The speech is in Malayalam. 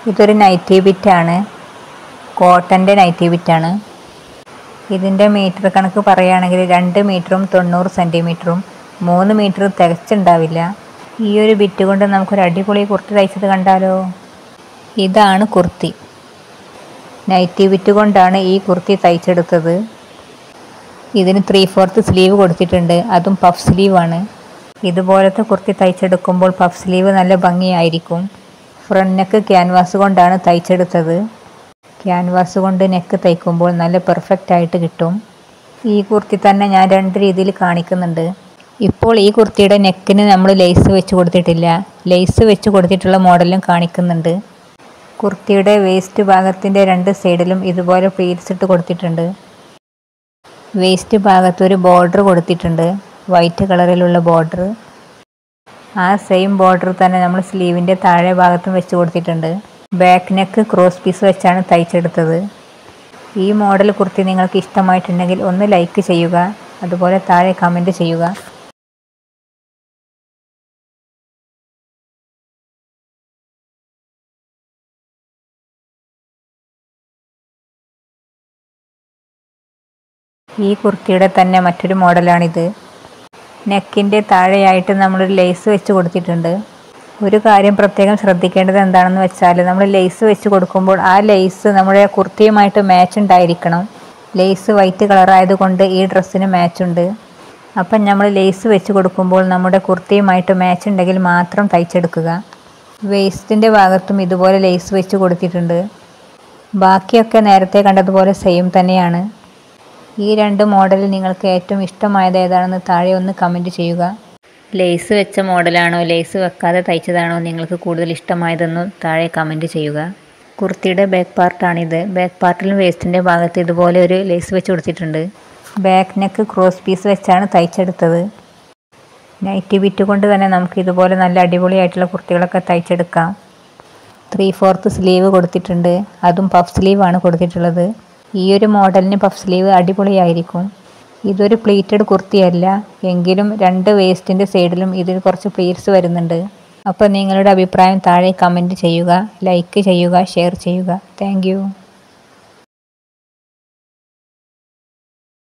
ഇതൊരു നൈറ്റി ബിറ്റാണ് കോട്ടൻ്റെ നൈറ്റി ബിറ്റാണ് ഇതിൻ്റെ മീറ്റർ കണക്ക് പറയുകയാണെങ്കിൽ രണ്ട് മീറ്ററും തൊണ്ണൂറ് സെൻറ്റിമീറ്ററും മൂന്ന് മീറ്റർ തികച്ചുണ്ടാവില്ല ഈ ഒരു ബിറ്റ് കൊണ്ട് നമുക്കൊരു അടിപൊളി കുർത്തി തയ്ച്ചത് കണ്ടാലോ ഇതാണ് കുർത്തി നൈറ്റി ബിറ്റ് കൊണ്ടാണ് ഈ കുർത്തി തയ്ച്ചെടുത്തത് ഇതിന് ത്രീ ഫോർത്ത് സ്ലീവ് കൊടുത്തിട്ടുണ്ട് അതും പഫ് സ്ലീവാണ് ഇതുപോലത്തെ കുർത്തി തയ്ച്ചെടുക്കുമ്പോൾ പഫ് സ്ലീവ് നല്ല ഭംഗിയായിരിക്കും ഫ്രണ്ട് നെക്ക് ക്യാൻവാസ് കൊണ്ടാണ് തയ്ച്ചെടുത്തത് ക്യാൻവാസ് കൊണ്ട് നെക്ക് തയ്ക്കുമ്പോൾ നല്ല പെർഫെക്റ്റ് ആയിട്ട് കിട്ടും ഈ കുർത്തി തന്നെ ഞാൻ രണ്ട് രീതിയിൽ കാണിക്കുന്നുണ്ട് ഇപ്പോൾ ഈ കുർത്തിയുടെ നെക്കിന് നമ്മൾ ലേസ് വെച്ച് കൊടുത്തിട്ടില്ല ലേസ് വെച്ച് കൊടുത്തിട്ടുള്ള മോഡലും കാണിക്കുന്നുണ്ട് കുർത്തിയുടെ വേസ്റ്റ് ഭാഗത്തിൻ്റെ രണ്ട് സൈഡിലും ഇതുപോലെ പ്ലീറ്റ്സ് ഇട്ട് കൊടുത്തിട്ടുണ്ട് വേസ്റ്റ് ഭാഗത്ത് ഒരു ബോർഡർ കൊടുത്തിട്ടുണ്ട് വൈറ്റ് കളറിലുള്ള ബോർഡർ ആ സെയിം ബോർഡർ തന്നെ നമ്മൾ സ്ലീവിൻ്റെ താഴെ ഭാഗത്തും വെച്ച് കൊടുത്തിട്ടുണ്ട് ബാക്ക് നെക്ക് ക്രോസ് പീസ് വെച്ചാണ് തയ്ച്ചെടുത്തത് ഈ മോഡൽ കുർത്തി നിങ്ങൾക്ക് ഇഷ്ടമായിട്ടുണ്ടെങ്കിൽ ഒന്ന് ലൈക്ക് ചെയ്യുക അതുപോലെ താഴെ കമൻറ്റ് ചെയ്യുക ഈ കുർത്തിയുടെ തന്നെ മറ്റൊരു മോഡലാണിത് നെക്കിൻ്റെ താഴെയായിട്ട് നമ്മളൊരു ലേസ് വെച്ച് കൊടുത്തിട്ടുണ്ട് ഒരു കാര്യം പ്രത്യേകം ശ്രദ്ധിക്കേണ്ടത് എന്താണെന്ന് വെച്ചാൽ നമ്മൾ ലേസ് വെച്ച് കൊടുക്കുമ്പോൾ ആ ലേസ് നമ്മുടെ കുർത്തിയുമായിട്ട് മാച്ച് ഉണ്ടായിരിക്കണം ലേസ് വൈറ്റ് കളറായതുകൊണ്ട് ഈ ഡ്രസ്സിന് മാച്ച് ഉണ്ട് അപ്പം നമ്മൾ ലേസ് വെച്ച് കൊടുക്കുമ്പോൾ നമ്മുടെ കുർത്തിയുമായിട്ട് മാച്ച് ഉണ്ടെങ്കിൽ മാത്രം തയ്ച്ചെടുക്കുക വേസ്റ്റിൻ്റെ ഭാഗത്തും ഇതുപോലെ ലേസ് വെച്ച് കൊടുത്തിട്ടുണ്ട് ബാക്കിയൊക്കെ നേരത്തെ കണ്ടതുപോലെ സെയിം തന്നെയാണ് ഈ രണ്ട് മോഡലിൽ നിങ്ങൾക്ക് ഏറ്റവും ഇഷ്ടമായത് ഏതാണെന്ന് താഴെ ഒന്ന് കമൻറ്റ് ചെയ്യുക ലേസ് വെച്ച മോഡലാണോ ലേസ് വെക്കാതെ തയ്ച്ചതാണോ നിങ്ങൾക്ക് കൂടുതൽ ഇഷ്ടമായതെന്നും താഴെ കമൻറ്റ് ചെയ്യുക കുർത്തിയുടെ ബാക്ക് പാർട്ടാണിത് ബാക്ക് പാർട്ടിലും വേസ്റ്റിൻ്റെ ഭാഗത്ത് ഇതുപോലെ ഒരു ലേസ് വെച്ച് കൊടുത്തിട്ടുണ്ട് ബാക്ക് നെക്ക് ക്രോസ് പീസ് വെച്ചാണ് തയ്ച്ചെടുത്തത് നൈറ്റി ബിറ്റ് കൊണ്ട് തന്നെ നമുക്ക് ഇതുപോലെ നല്ല അടിപൊളിയായിട്ടുള്ള കുർത്തികളൊക്കെ തയ്ച്ചെടുക്കാം ത്രീ ഫോർത്ത് സ്ലീവ് കൊടുത്തിട്ടുണ്ട് അതും പഫ് സ്ലീവാണ് കൊടുത്തിട്ടുള്ളത് ഈ ഒരു മോഡലിന് പഫ് സ്ലീവ് അടിപൊളിയായിരിക്കും ഇതൊരു പ്ലീറ്റഡ് കുർത്തിയല്ല എങ്കിലും രണ്ട് വേസ്റ്റിൻ്റെ സൈഡിലും ഇതിൽ കുറച്ച് പ്ലീറ്റ്സ് വരുന്നുണ്ട് അപ്പോൾ നിങ്ങളുടെ അഭിപ്രായം താഴെ കമൻറ്റ് ചെയ്യുക ലൈക്ക് ചെയ്യുക ഷെയർ ചെയ്യുക താങ്ക്